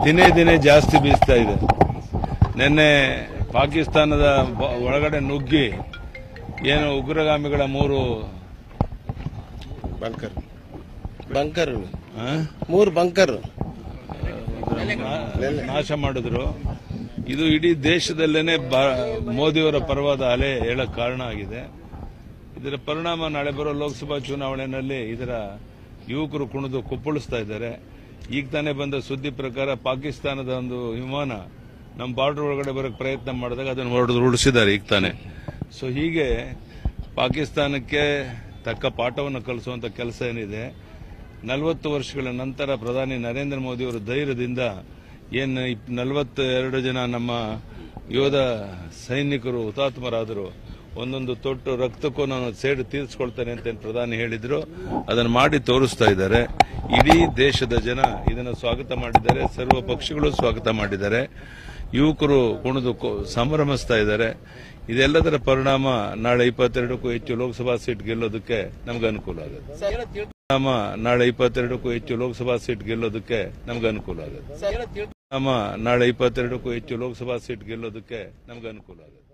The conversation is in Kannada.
ದಿನೇ ದಿನೇ ಜಾಸ್ತಿ ಬೀಸ್ತಾ ಇದೆ ನಿನ್ನೆ ಪಾಕಿಸ್ತಾನದ ಬ- ಒಳಗಡೆ ನುಗ್ಗಿ ಏನು ಉಗ್ರಗಾಮಿಗಳ ಮೂರು ಬಂಕರ್ ಬಂಕರ್ ಆ, ಮೂರು ಬಂಕರ್ ನಾ- ನಾಶ ಮಾಡಿದ್ರು ಇದು ಇಡೀ ದೇಶದಲ್ಲೇನೆ ಬ- ಮೋದಿಯವರ ಪರವಾದ ಅಲೆ ಹೇಳಕ್ ಕಾರಣ ಆಗಿದೆ ಇದರ ಪರಿಣಾಮ ನಾಳೆ ಬರೋ ಲೋಕಸಭಾ ಚುನಾವಣೆಯಲ್ಲಿ ಇದರ ಯುವಕರು ಕುಣಿದು ಕುಪ್ಪಳಿಸ್ತಾ ಇದ್ದಾರೆ ಈಗ ತಾನೇ ಬಂದ ಸುದ್ದಿ ಪ್ರಕಾರ ಪಾಕಿಸ್ತಾನದ ಒಂದು ವಿಮಾನ ನಮ್ಮ ಬಾರ್ಡರ್ ಒಳಗಡೆ ಬರೋಕ್ಕೆ ಪ್ರಯತ್ನ ಮಾಡಿದಾಗ ಅದನ್ನು ಹೊಡೆದು ಉಳಿಸಿದ್ದಾರೆ ಈಗ ತಾನೇ ಸೊ ಹೀಗೆ ಪಾಕಿಸ್ತಾನಕ್ಕೆ ತಕ್ಕ ಪಾಠವನ್ನು ಕಲಿಸುವಂತ ಕೆಲಸ ಏನಿದೆ ನಲವತ್ತು ವರ್ಷಗಳ ನಂತರ ಪ್ರಧಾನಿ ನರೇಂದ್ರ ಮೋದಿ ಅವರ ಧೈರ್ಯದಿಂದ ಏನು ನಲವತ್ತೆರಡು ಜನ ನಮ್ಮ ಯೋಧ ಸೈನಿಕರು ಹುತಾತ್ಮರಾದರು ಒಂದೊಂದು ತೊಟ್ಟು ರಕ್ತಕ್ಕೂ ನಾನು ಸೇಡು ತೀರಿಸ್ಕೊಳ್ತೇನೆ ಅಂತ ಏನ್ ಪ್ರಧಾನಿ ಹೇಳಿದ್ರು ಅದನ್ನು ಮಾಡಿ ತೋರಿಸ್ತಾ ಇದ್ದಾರೆ ಇಡೀ ದೇಶದ ಜನ ಇದನ್ನು ಸ್ವಾಗತ ಮಾಡಿದ್ದಾರೆ ಸರ್ವ ಪಕ್ಷಗಳು ಸ್ವಾಗತ ಮಾಡಿದ್ದಾರೆ ಯುವಕರು ಕುಣಿದು ಕೊ- ಸಂಭ್ರಮಿಸ್ತಾ ಇದ್ದಾರೆ ಇದೆಲ್ಲದರ ಪರಿಣಾಮ ನಾಳೆ ಇಪ್ಪತ್ತೆರಡಕ್ಕೂ ಹೆಚ್ಚು ಲೋಕಸಭಾ ಸೀಟ್ ಗೆಲ್ಲೋದಕ್ಕೆ ನಮ್ಗೆ ಅನುಕೂಲ ಆಗುತ್ತೆ ಪರಿಣಾಮ ನಾಳೆ ಇಪ್ಪತ್ತೆರಡಕ್ಕೂ ಹೆಚ್ಚು ಲೋಕಸಭಾ ಸೀಟ್ ಗೆಲ್ಲೋದಕ್ಕೆ ನಮ್ಗೆ ಅನುಕೂಲ ಆಗುತ್ತೆ ಪರಿಣಾಮ ನಾಳೆ ಇಪ್ಪತ್ತೆರಡಕ್ಕೂ ಹೆಚ್ಚು ಲೋಕಸಭಾ ಸೀಟ್ ಗೆಲ್ಲೋದಕ್ಕೆ ನಮ್ಗೆ ಅನುಕೂಲ ಆಗುತ್ತೆ